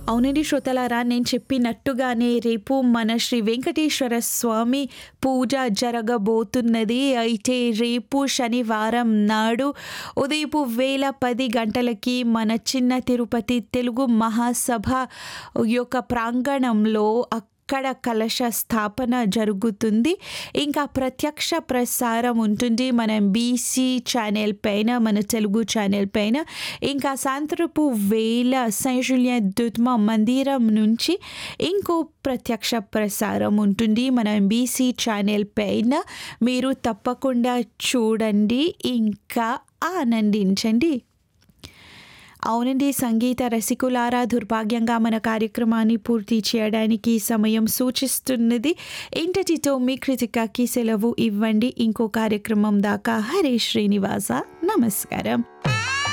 అవునండి శ్రోతలారా నేను చెప్పినట్టుగానే రేపు మన శ్రీ వెంకటేశ్వర స్వామి పూజ జరగబోతున్నది అయితే రేపు శనివారం నాడు ఉదయపు వేల పది గంటలకి మన చిన్న తిరుపతి తెలుగు మహాసభ యొక్క ప్రాంగణంలో అక్కడ కలశ స్థాపన జరుగుతుంది ఇంకా ప్రత్యక్ష ప్రసారం ఉంటుంది మన బీసీ ఛానల్ పైన మన తెలుగు ఛానల్ పైన ఇంకా సాయంత్రపు వేల సైజుల్య దుత్మ మందిరం నుంచి ఇంకో ప్రత్యక్ష ప్రసారం ఉంటుంది మన బీసీ ఛానల్ పైన మీరు తప్పకుండా చూడండి ఇంకా ఆనందించండి అవునండి సంగీత రసికులారా దుర్భాగ్యంగా మన కార్యక్రమాన్ని పూర్తి చేయడానికి సమయం సూచిస్తున్నది ఇంతటితో మీ కృతికకి సెలవు ఇవ్వండి ఇంకో కార్యక్రమం దాకా హరే శ్రీనివాస నమస్కారం